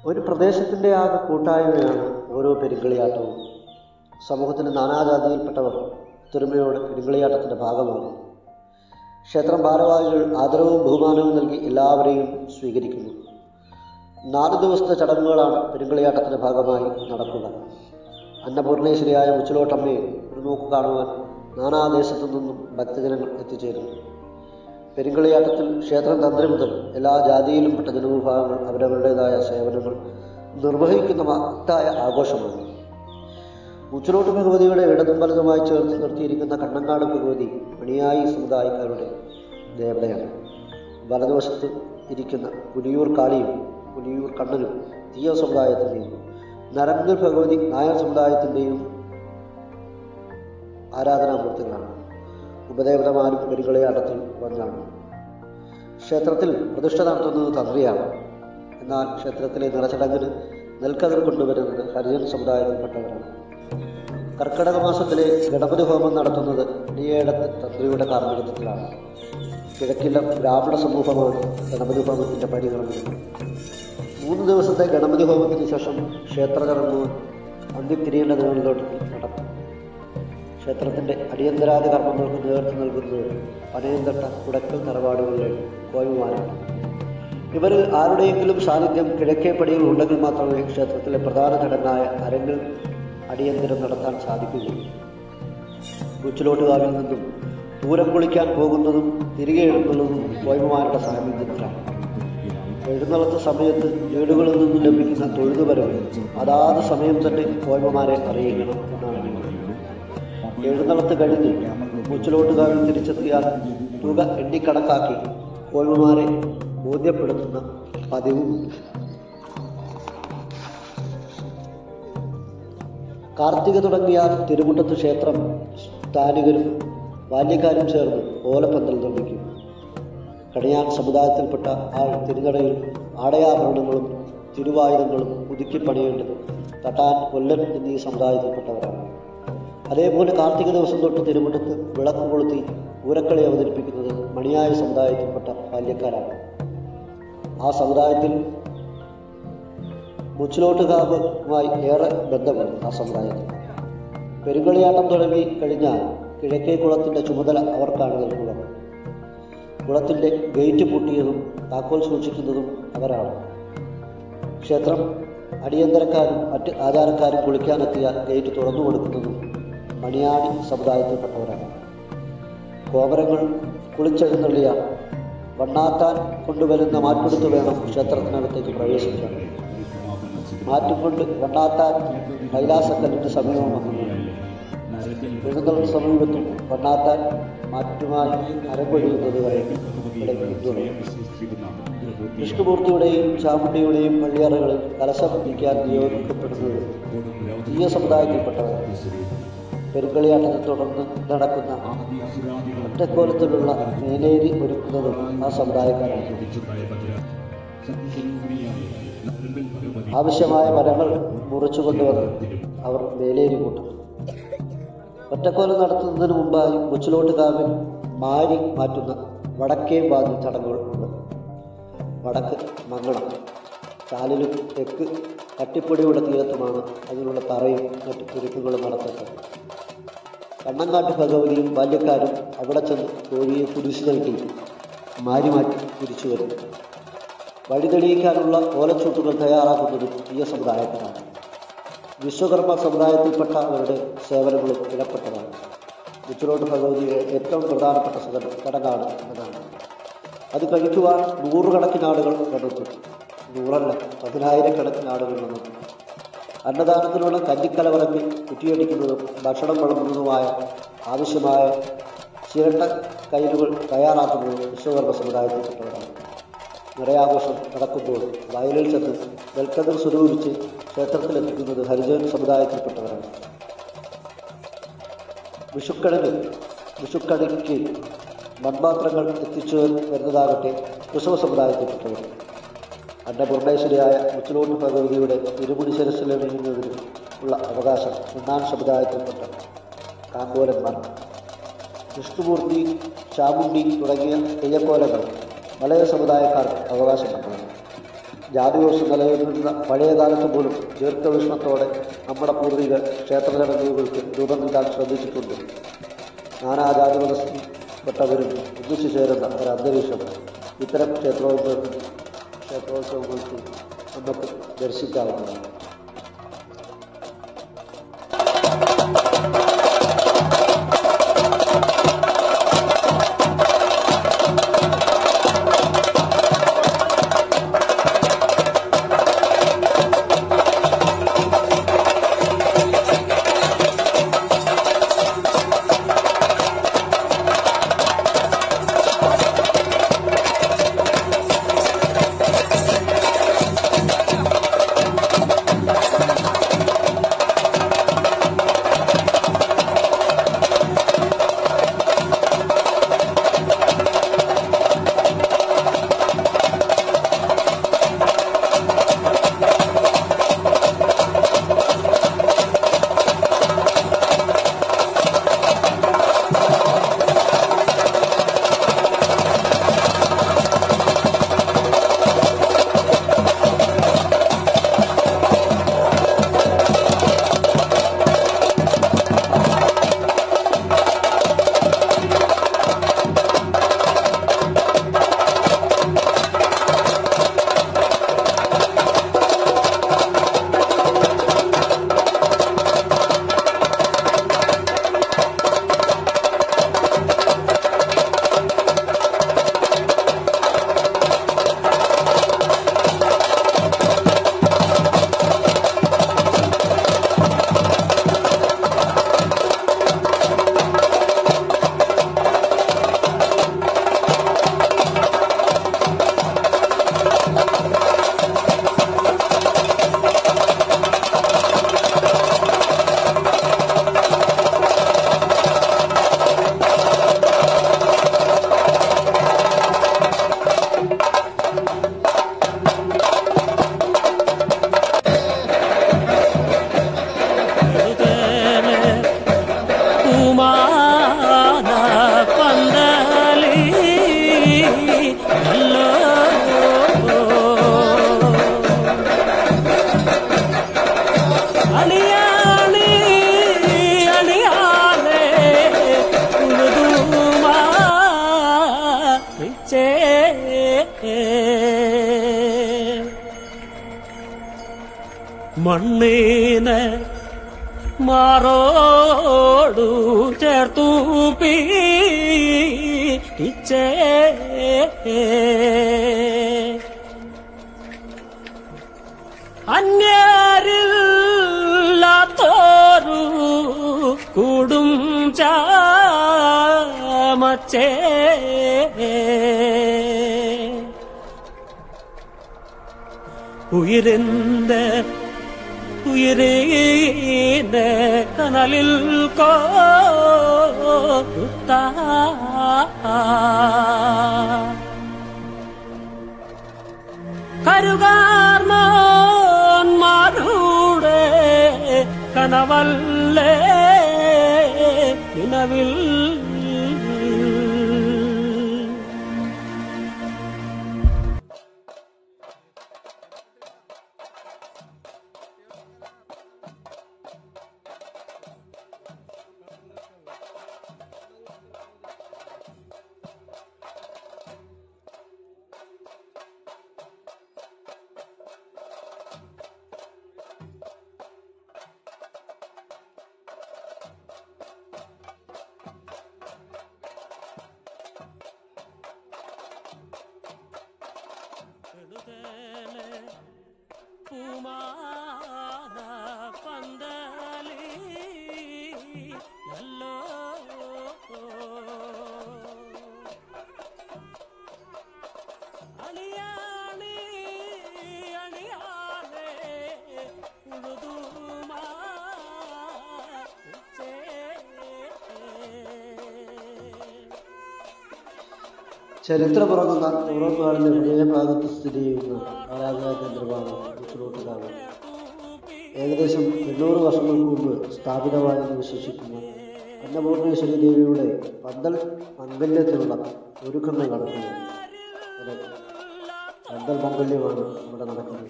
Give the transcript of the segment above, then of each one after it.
ഒരു പ്രദേശത്തിൻ്റെ ആകെ കൂട്ടായ്മയാണ് ഓരോ പെരുങ്കളിയാട്ടവും സമൂഹത്തിൻ്റെ നാനാജാതിയിൽപ്പെട്ടവർ ഒത്തൊരുമയോടെ പെരുങ്കളിയാട്ടത്തിൻ്റെ ഭാഗമാകും ക്ഷേത്രം ഭാരവാഹികൾ ആദരവും ബഹുമാനവും നൽകി എല്ലാവരെയും സ്വീകരിക്കുന്നു നാല് ദിവസത്തെ ചടങ്ങുകളാണ് പെരുങ്കളിയാട്ടത്തിൻ്റെ ഭാഗമായി നടക്കുക അന്നപൂർണേശ്വരിയായ മുച്ചിലോട്ടമ്മയെ ഒരു നോക്ക് കാണുവാൻ നാനാദേശത്തു നിന്നും ഭക്തജനങ്ങൾ എത്തിച്ചേരുന്നു പെരുങ്കളിയാട്ടത്തിൽ ക്ഷേത്രം തന്ത്രി മുതൽ എല്ലാ ജാതിയിലും പെട്ട ജനവിഭാഗങ്ങൾ അവരവരുടേതായ സേവനങ്ങൾ നിർവഹിക്കുന്ന മഹത്തായ ആഘോഷമാണ് ഉച്ചിലോട്ട് ഭഗവതിയുടെ ഇടതും വലതുമായി ചേർത്ത് നിർത്തിയിരിക്കുന്ന കണ്ണങ്ങാട് ഭഗവതി മണിയായി സമുദായക്കാരുടെ ദേവതയാണ് വലതുവശത്ത് ഇരിക്കുന്ന പുലിയൂർ കാളിയും പുലിയൂർ കണ്ണനും തീയ സമുദായത്തിൻ്റെയും നരമ്പൂർ ഭഗവതി നായർ സമുദായത്തിൻ്റെയും ആരാധനാമൂർത്തികളാണ് ഉപദേവതമാരും പെരുങ്കളിയാട്ടത്തിൽ വന്നാണ് ക്ഷേത്രത്തിൽ പ്രതിഷ്ഠ നടത്തുന്നത് തന്ത്രിയാണ് എന്നാൽ ക്ഷേത്രത്തിലെ നിറച്ചടങ്ങിന് നെൽക്കതിർ കൊണ്ടുവരുന്നത് ഹരിജൻ സമുദായത്തിൽപ്പെട്ടവരാണ് കർക്കിടക മാസത്തിലെ ഗണപതി ഹോമം നടത്തുന്നത് ഇടിയേടത്ത് തന്ത്രിയുടെ കാർമ്മികത്വത്തിലാണ് കിഴക്കില്ലം ബ്രാഹ്മണ സമൂഹമാണ് ഗണപതി ഹോമത്തിൻ്റെ പടികളഞ്ഞത് മൂന്ന് ദിവസത്തെ ഗണപതി ഹോമത്തിന് ശേഷം ക്ഷേത്ര ചടങ്ങുകൾ അന്തിത്തിരിയേണ്ട നിലകളിലോട്ട് നടക്കും ക്ഷേത്രത്തിൻ്റെ അടിയന്തരാതി കർമ്മങ്ങൾക്ക് നേതൃത്വം നൽകുന്നത് പനയന്തട്ട കുടക്കൽ തറവാടുകളിലെ കോയമാരാണ് ഇവർ ആരുടെയെങ്കിലും സാന്നിധ്യം കിഴക്കേപ്പടിയിൽ ഉണ്ടെങ്കിൽ മാത്രമേ ക്ഷേത്രത്തിലെ പ്രധാന ചടങ്ങായ അരങ്ങിൽ അടിയന്തരം നടത്താൻ സാധിക്കുകയുള്ളൂ ഉച്ചിലോട്ടുകാവിൽ നിന്നും ദൂരം കുളിക്കാൻ പോകുന്നതും തിരികെ എഴുന്നള്ളതും കോയമാരുടെ സാന്നിധ്യത്തിലാണ് എഴുന്നള്ളത്ത സമയത്ത് വീടുകളിൽ നിന്നും ലഭിക്കുന്ന തൊഴുതുവരവ് അതാത് സമയം തന്നെ കോയമാരെ അറിയിക്കണം എന്നാണ് നിയമം എഴുന്നള്ളത്ത് കഴിഞ്ഞ് മുച്ചിലോട്ടുകാരിൽ തിരിച്ചെത്തിയാൽ തുക എണ്ണിക്കണക്കാക്കി കോഴിമാരെ ബോധ്യപ്പെടുത്തുന്ന പതിവും കാർത്തിക തുടങ്ങിയാൽ തിരുമുട്ടത്ത് ക്ഷേത്രം സ്ഥാനികരും ബാല്യക്കാരും ചേർന്ന് ഓലപ്പന്തൽ നിർമ്മിക്കും കണിയാൻ സമുദായത്തിൽപ്പെട്ട ആൾ തിരുനടയിൽ ആടയാഭരണങ്ങളും തിരുവായുധങ്ങളും പുതുക്കി പണിയേണ്ടത് തട്ടാൻ കൊല്ലൻ എന്നീ സമുദായത്തിൽപ്പെട്ടവരാണ് അതേപോലെ കാർത്തിക ദിവസം തൊട്ട് തിരുമുട്ടത്ത് വിളക്ക് കൊളുത്തി പൂരക്കളി അവതരിപ്പിക്കുന്നത് മണിയായ സമുദായത്തിൽപ്പെട്ട ബാല്യക്കാരാണ് ആ സമുദായത്തിൽ മുച്ചിലോട്ടുകാവുമായി ഏറെ ബന്ധമുണ്ട് ആ സമുദായത്തിൽ പെരുങ്കളിയാട്ടം തുടങ്ങി കഴിഞ്ഞാൽ കിഴക്കേ കുളത്തിൻ്റെ ചുമതല അവർക്കാണ് നൽകുക കുളത്തിൻ്റെ ഗേറ്റ് പൂട്ടിയതും താക്കോൽ സൂക്ഷിക്കുന്നതും അവരാണ് ക്ഷേത്രം അടിയന്തരക്കാരും മറ്റ് ആചാരക്കാരും കുളിക്കാനെത്തിയാൽ ഗേറ്റ് തുറന്നു കൊടുക്കുന്നതും മണിയാടി സമുദായത്തിൽപ്പെട്ടവരാണ് കോമരങ്ങൾ കുളിച്ചെഴുന്നള്ളിയ വണ്ണാത്താൻ കൊണ്ടുവരുന്ന മാറ്റെടുത്ത് വേണം ക്ഷേത്രത്തിനകത്തേക്ക് പ്രവേശിക്കാൻ മാറ്റുകൊണ്ട് വണ്ണാത്താൻ കൈലാസക്കല്ലിന് സമീപമാണ് എഴുന്നള്ളത്ത് സമീപത്തും വണ്ണാത്താൻ മാറ്റുമായി അരപ്പൊഴിയുന്നത് വരെ ഇവിടെ പിന്തുടരും വിഷ്ണുമൂർത്തിയുടെയും ചാമുണ്ടിയുടെയും പള്ളിയറകളിൽ കലശം പിടിക്കാൻ നിയോഗിക്കപ്പെടുന്നത് തീയ സമുദായത്തിൽപ്പെട്ടവരാണ് പെരുങ്കളിയാട്ടത്തെ തുടർന്ന് നടക്കുന്ന ഒറ്റക്കോലത്തിലുള്ള മേലേരി ഒരുക്കുന്നതും ആ സമുദായക്കാരാണ് ആവശ്യമായ മരങ്ങൾ മുറിച്ചു കൊണ്ടുവന്ന് അവർ മേലേരി കൂട്ടും ഒറ്റക്കോലം നടത്തുന്നതിന് മുമ്പായി മുച്ചിലോട്ട് കാവിൽ മാരി മാറ്റുന്ന വടക്കേ ബാധി ചടങ്ങുകൾ ഉണ്ട് വടക്ക് മംഗളം ചാലിലും തെക്ക് കട്ടിപ്പൊടിയുടെ തീരത്തുമാണ് അതിനുള്ള തറയും മറ്റു തുരുക്കുകളും നടത്തുന്നത് കണ്ണങ്കാട്ട് ഭഗവതിയും ബാല്യക്കാരും അവിടെ ചെന്ന് കോഴിയെ കുരിശു നൽകി മാരി മാറ്റി തിരിച്ചു വരുന്നു വഴി തെളിയിക്കാനുള്ള ഓലച്ചൂട്ടുകൾ തയ്യാറാക്കുന്നതും ഈ സമുദായത്തിലാണ് വിശ്വകർമ്മ സമുദായത്തിൽപ്പെട്ട അവരുടെ സേവനങ്ങളും വിലപ്പെട്ടതാണ് ഉച്ചിലോട്ട് ഭഗവതിയുടെ ഏറ്റവും പ്രധാനപ്പെട്ട സുഖ ചടങ്ങാണ് എന്നതാണ് അത് കഴിക്കുവാൻ നൂറുകണക്കിന് ആളുകൾ കണ്ടെത്തും നൂറല്ല പതിനായിരക്കണക്കിന് ആളുകൾ വന്നു അന്നദാനത്തിനുള്ള കന്നിക്കലവറങ്ങി കുറ്റിയടിക്കുന്നതും ഭക്ഷണം വിളമ്പുന്നതുമായ ആവശ്യമായ ചിരട്ട കയ്യിലുകൾ തയ്യാറാക്കുന്നതും വിശ്വകർമ്മ സമുദായത്തിൽപ്പെട്ടവരാണ് നിറയാഘോഷം നടക്കുമ്പോൾ വയലിൽ ചെന്ന് നെൽക്കതിർ സ്വരൂപിച്ച് ക്ഷേത്രത്തിലെത്തിക്കുന്നത് ഹരിജൻ സമുദായത്തിൽപ്പെട്ടവരാണ് വിഷുക്കണിന് വിഷുക്കണിക്ക് മൺപാത്രങ്ങൾ എത്തിച്ചു വരുന്നതാകട്ടെ കുശവ സമുദായത്തിൽപ്പെട്ടവർ അന്നപൂർണേശ്വരിയായ മുച്ചിലോട്ട് ഭഗവതിയുടെ ഇരുമുടി ശിരസിലെറിയുന്നതിന് ഉള്ള അവകാശം ഉണ്ണാൻ സമുദായത്തിൽപ്പെട്ട കാങ്കോലന്മാർ വിഷ്ണുമൂർത്തി ചാമുണ്ടി തുടങ്ങിയ തെയ്യക്കോലങ്ങൾ മലയ സമുദായക്കാർക്ക് അവകാശപ്പെട്ടതാണ് ജാതിദോഷം നിലനിന്നിരുന്ന പഴയ കാലത്ത് പോലും ദീർഘവീക്ഷണത്തോടെ നമ്മുടെ പൂർവികർ ക്ഷേത്രചടങ്ങുകൾക്ക് രൂപം നൽകാൻ ശ്രദ്ധിച്ചിട്ടുണ്ട് നാനാജാതിമതപ്പെട്ടവരും ഒന്നിച്ചു ചേരുന്ന ഒരു അന്തരീക്ഷം ഇത്തരം ക്ഷേത്രോത്സവ ക്ഷേത്രോത്സവങ്ങൾക്ക് നമുക്ക് ദർശിക്കാവുന്നതാണ് കുമാന പന്തലി അല്ലോ അണിയാണി അണിയാലേ ഉഴുതുമാ മണ്ണീനെ മാറോടു ചേർത്തു പീച്ചേ അന്യരില്ലാത്തോരു കൂടും ചാമച്ചേ ഉയരെന്ത് ഉയരേന്റെ കനലിൽ കോത്ത കരുകാർമാരുടെ കനവല്ലേ നിലവിൽ പൂമാന പന്തലി നല്ലോ അണിയാണി അണിയാലേ ഉഴുതുമാ ചരിത്രമുറങ്ങുന്ന ഉറപ്പാടിന്റെ ഹൃദയഭാഗത്ത് സ്ഥിതി ചെയ്യുന്ന ആരാധനാ കേന്ദ്രമാണ് മുച്ചിലോട്ടുകാവ് ഏകദേശം എണ്ണൂറ് വർഷങ്ങൾക്ക് മുമ്പ് സ്ഥാപിതമായെന്ന് വിശ്വസിക്കുന്ന അന്നപൂർണേശ്വരി ദേവിയുടെ പന്തൽ മംഗല്യത്തിലുള്ള ഒരുക്കങ്ങൾ നടക്കുന്നു അതെ ബന്ധൽ മംഗല്യമാണ് ഇവിടെ നടക്കുന്നത്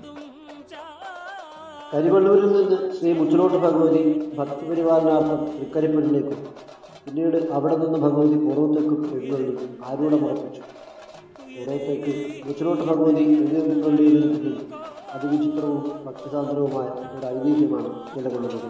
കരിവള്ളൂരിൽ നിന്ന് ശ്രീ മുച്ചിലോട്ട് ഭഗവതി ഭക്തിപരിപാലനാർത്ഥം തൃക്കരിപ്പൂരിലേക്കും പിന്നീട് അവിടെ നിന്ന് ഭഗവതി പൂർവ്വത്തേക്കും എഴുന്നള്ളി ആരൂഢം ഉറപ്പിച്ചു പൂർവ്വത്തേക്ക് മുച്ചിലോട്ട് ഭഗവതി എഴുന്നള്ളിയിരിക്കുന്നത് അതിവിചിത്രവും ഭക്തിസാന്ദ്രവുമായ ഒരു ഐതിഹ്യമാണ് നിലകൊള്ളുന്നത്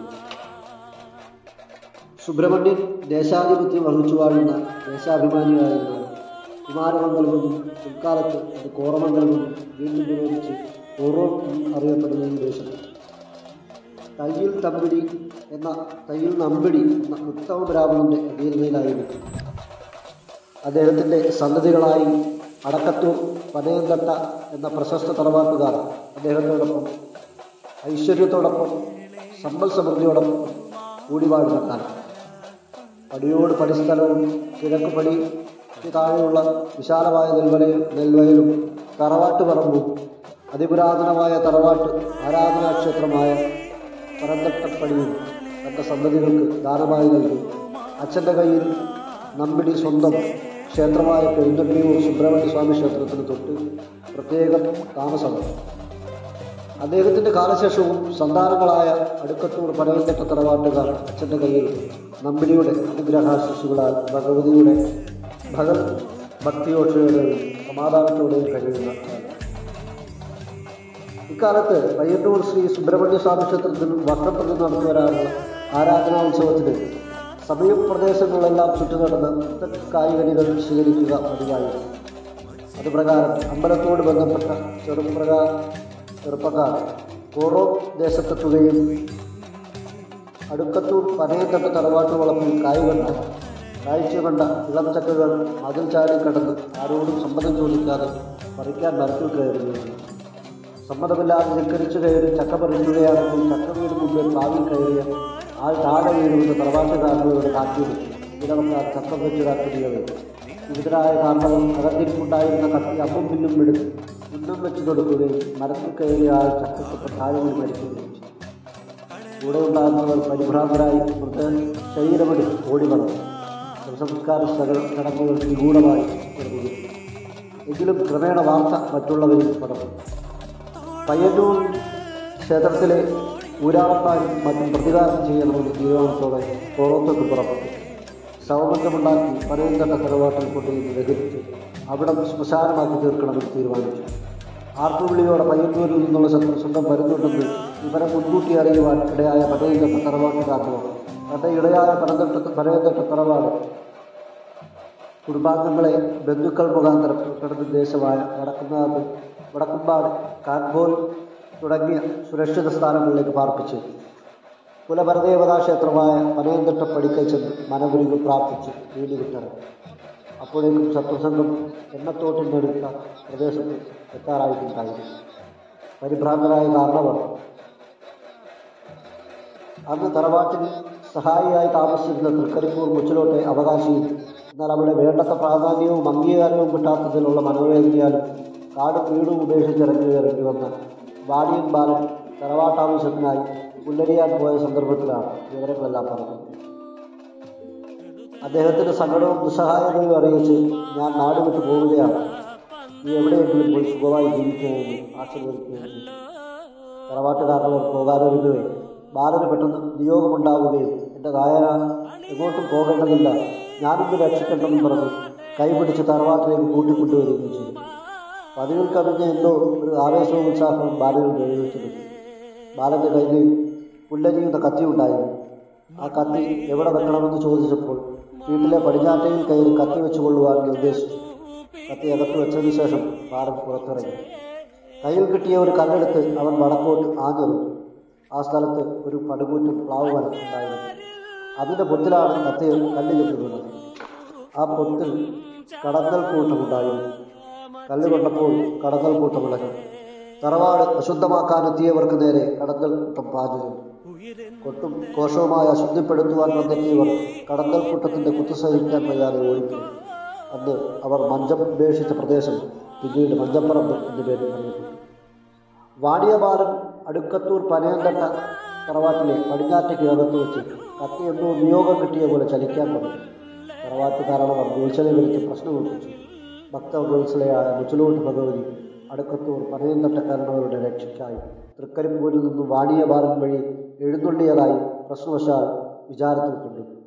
സുബ്രഹ്മണ്യൻ ദേശാധിപത്യം വഹിച്ചു വാഴുന്ന ദേശാഭിമാനിയായിരുന്ന കുമാരമംഗലമെന്നും പിൽക്കാലത്ത് അത് കോറമംഗലമെന്നും വീണ്ടും വിരോധിച്ച് പൂർവ്വം അറിയപ്പെടുന്ന ഈ ദേശം തയ്യിൽ തമ്പിടി എന്ന തയ്യിൽ നമ്പിടി എന്ന ഉത്തമ ബ്രാഹ്മണന്റെ അധീനതയിലായിരുന്നു അദ്ദേഹത്തിൻ്റെ സന്നദ്ധികളായി അടക്കത്തൂർ പനയന്തട്ട എന്ന പ്രശസ്ത തറവാട്ടുകാർ അദ്ദേഹത്തോടൊപ്പം ഐശ്വര്യത്തോടൊപ്പം സമ്പൽ സമൃദ്ധിയോടൊപ്പം കൂടിവാഴുന്ന കാലം പടിയോട് പടിസ്ഥലവും കിഴക്ക് പടി താഴെയുള്ള വിശാലമായ നെൽവലയും നെൽവയലും തറവാട്ട് പറമ്പും അതിപുരാതനമായ തറവാട്ട് ആരാധനാക്ഷേത്രമായ പരന്തട്ടപ്പടിയും തൻ്റെ സന്തതികൾക്ക് ദാനമായി നൽകി അച്ഛൻ്റെ കയ്യിൽ നമ്പിടി സ്വന്തം ക്ഷേത്രമായ പെരുന്തള്ളിയൂർ സുബ്രഹ്മണ്യ സ്വാമി ക്ഷേത്രത്തിന് തൊട്ട് പ്രത്യേകം താമസമാണ് അദ്ദേഹത്തിൻ്റെ കാലശേഷവും സന്താനങ്ങളായ അടുക്കത്തൂർ പനവന്തട്ട തറവാട്ടുകാർ അച്ഛൻ്റെ കയ്യിൽ നമ്പിടിയുടെ അനുഗ്രഹാശിശുകളാൽ ഭഗവതിയുടെ ഭഗത് ഭക്തിയോടെയും സമാധാനത്തോടെയും കഴിയുന്ന കാലം. ഇക്കാലത്ത് പയ്യന്നൂർ ശ്രീ സുബ്രഹ്മണ്യ സ്വാമി ക്ഷേത്രത്തിൽ വർഷപ്രതി നടന്നു വരാറുള്ള ആരാധനാ ഉത്സവത്തിന് സമീപ പ്രദേശങ്ങളിലെല്ലാം ചുറ്റു നടന്ന് കായികനികൾ സ്വീകരിക്കുക പതിവായിരുന്നു അതുപ്രകാരം അമ്പലത്തോട് ബന്ധപ്പെട്ട ചെറുപ്രകാ ചെറുപ്പക്കാർ കോറോ ദേശത്തെത്തുകയും അടുക്കത്തൂർ പനയത്തട്ട തറവാട്ട് വളപ്പിൽ കായ് കണ്ട കാഴ്ച കണ്ട ഇളം ചക്കകൾ മതിൽ ചാടി കടന്ന് ആരോടും സമ്മതം ചോദിക്കാതെ പറിക്കാൻ മരത്തിൽ കയറുകയും സമ്മതമില്ലാതെ ധിക്കരിച്ചു കയറി ചക്ക പറിക്കുകയാണെങ്കിൽ ചക്ക വീട് മുമ്പിൽ പ്ലാവിൽ കയറിയ ആൾ താഴെ വീഴുമെന്ന് തറവാട്ടുകാരനോട് കാത്തിരുന്നു ഇടവക്കാർ ചക്ക വെച്ചുരാക്കുകയാണ് വിവിധരായ കാരണവർ അകത്തിരിപ്പുണ്ടായിരുന്ന കത്തി അപ്പും പിന്നും എടുത്ത് ഉന്നം വെച്ച് കൊടുക്കുകയും മരത്തിൽ കയറിയ ആൾ ചക്കക്കൊപ്പം താഴെ വീണ് മരിക്കുകയും ചെയ്തു കൂടെ ഉണ്ടാകുന്നവർ പരിഭ്രാന്തരായി മൃത ശരീരമെടു ഓടി വന്നു സംസ്കാര സകല ചടങ്ങുകൾ നിഗൂഢമായി തുടങ്ങി എങ്കിലും ക്രമേണ വാർത്ത മറ്റുള്ളവരിൽ പടർന്നു പയ്യന്നൂർ ക്ഷേത്രത്തിലെ ഊരാളന്മാരും മറ്റും പ്രതികാരം ചെയ്യണമെന്ന് തീരുമാനത്തോടെ കോളത്തേക്ക് പുറപ്പെട്ടു ശവബന്ധമുണ്ടാക്കി പനയന്തട്ട തറവാട്ടിൽ കൊണ്ടുവന്ന് ദഹിപ്പിച്ച് അവിടം ശ്മശാനമാക്കി തീർക്കണമെന്ന് തീരുമാനിച്ചു ആർപ്പുവിളിയോടെ പയ്യന്നൂരിൽ നിന്നുള്ള ശത്രു സ്വന്തം വരുന്നുണ്ടെന്ന് ഇവരെ മുൻകൂട്ടി അറിയുവാൻ ഇടയായ പനയന്തട്ട തറവാട്ടുകാരനോ തൻ്റെ ഇടയായ പനന്തട്ട പനയന്തട്ട തറവാട് കുടുംബാംഗങ്ങളെ ബന്ധുക്കൾ മുഖാന്തരം ഉൾപ്പെടുന്ന ദേശമായ വടക്കുന്നാഥ് വടക്കുംപാട് കാൻപോൽ തുടങ്ങിയ സുരക്ഷിത സ്ഥാനങ്ങളിലേക്ക് പാർപ്പിച്ചു കുലപരദേവതാ ക്ഷേത്രമായ പനയന്തട്ട പടിക്കൽ ചെന്ന് മനഗുരുകൾ പ്രാർത്ഥിച്ച് വീട് വിട്ടിറങ്ങി അപ്പോഴേക്കും ശത്രുസംഘം എണ്ണത്തോട്ടിനടുത്ത പ്രദേശത്ത് എത്താറായിട്ടുണ്ടായിരുന്നു പരിഭ്രാന്തരായ കാരണവർ അന്ന് തറവാട്ടിൽ സഹായിയായി താമസിച്ചിരുന്ന തൃക്കരിപ്പൂർ മുച്ചിലോട്ടെ അവകാശിയും എന്നാൽ അവിടെ വേണ്ടത്ര പ്രാധാന്യവും അംഗീകാരവും കിട്ടാത്തതിലുള്ള മനോവേദനയാലും കാടും വീടും ഉപേക്ഷിച്ചിറങ്ങി കയറേണ്ടി വന്ന വാടിയൻ ബാലൻ തറവാട്ടാവശ്യത്തിനായി പുല്ലരിയാൻ പോയ സന്ദർഭത്തിലാണ് വിവരങ്ങളെല്ലാം പറഞ്ഞത് അദ്ദേഹത്തിന്റെ സങ്കടവും നിസ്സഹായതയും അറിയിച്ച് ഞാൻ നാട് വിട്ടു പോവുകയാണ് നീ എവിടെയെങ്കിലും പോയി സുഖമായി ജീവിക്കണമെന്ന് ആശീർവദിക്കുകയും തറവാട്ടുകാരനവർ പോകാതിരിക്കുകയും ബാലന് പെട്ടെന്ന് നിയോഗമുണ്ടാവുകയും എൻ്റെ നായന എങ്ങോട്ടും പോകേണ്ടതില്ല ഞാനിന്ന് രക്ഷിക്കണമെന്ന് പറഞ്ഞ് കൈപിടിച്ച് തറവാട്ടിലേക്ക് കൂട്ടിക്കൊണ്ടുവരികയും ചെയ്തു പതിവിൽ കവിഞ്ഞ എന്തോ ഒരു ആവേശവും ഉത്സാഹവും ബാലനിൽ പ്രയോഗിച്ചിരുന്നു ബാലന്റെ കയ്യിൽ പുല്ലരിയുന്ന കത്തി ഉണ്ടായിരുന്നു ആ കത്തി എവിടെ വെക്കണമെന്ന് ചോദിച്ചപ്പോൾ വീട്ടിലെ പടിഞ്ഞാറ്റയിൽ കയ്യിൽ കത്തി വെച്ചു കൊള്ളുവാൻ നിർദ്ദേശിച്ചു കത്തി അകത്ത് വെച്ചതിന് ശേഷം ബാലൻ പുറത്തിറങ്ങി കയ്യിൽ കിട്ടിയ ഒരു കല്ലെടുത്ത് അവൻ വടക്കോട്ട് ആഞ്ഞെറിഞ്ഞു ആ സ്ഥലത്ത് ഒരു പടുകൂറ്റൻ പ്ലാവ് മരം ഉണ്ടായിരുന്നു അതിൻ്റെ പൊത്തിലാണ് കത്തി കല്ലിലിട്ട് വീണത് ആ പൊത്തിൽ കടന്നൽ കൂട്ടമുണ്ടായിരുന്നു കല്ല് കൊണ്ടപ്പോൾ കടന്നൽ കൂട്ടം ഇളകി തറവാട് അശുദ്ധമാക്കാനെത്തിയവർക്ക് നേരെ കടന്നൽ കൂട്ടം പാഞ്ഞു ചെന്നു കൊട്ടും കോശവുമായി അശുദ്ധിപ്പെടുത്തുവാൻ വന്നെത്തിയവർ കടന്നൽ കൂട്ടത്തിന്റെ കുത്തു സഹിക്കാൻ വയ്യാതെ ഓടിപ്പോയി അന്ന് അവർ മഞ്ചം ഉപേക്ഷിച്ച പ്രദേശം പിന്നീട് മഞ്ചപ്പറമ്പ് എന്ന പേരിൽ അറിയപ്പെട്ടു വാണിയപാലൻ അടുക്കത്തൂർ പനയന്തട്ട തറവാട്ടിലെ പടിഞ്ഞാറ്റയ്ക്ക് അകത്ത് വെച്ച് കത്തി എന്തോ നിയോഗം കിട്ടിയ പോലെ ചലിക്കാൻ തുടങ്ങി തറവാട്ടുകാരണവർ വീഴ്ചയെ വിളിച്ച് പ്രശ്നമൊപ്പിച്ചു ഭക്തവത്സലയായ മുച്ചിലോട്ട് ഭഗവതി അടുക്കത്തൂർ പനയന്തട്ടക്കാരനവരുടെ രക്ഷയ്ക്കായി തൃക്കരിപ്പൂരിൽ നിന്നും വാണിയപാലൻ വഴി എഴുന്നള്ളിയതായി പ്രശ്നവശാൽ വിചാരത്തിൽ കണ്ടു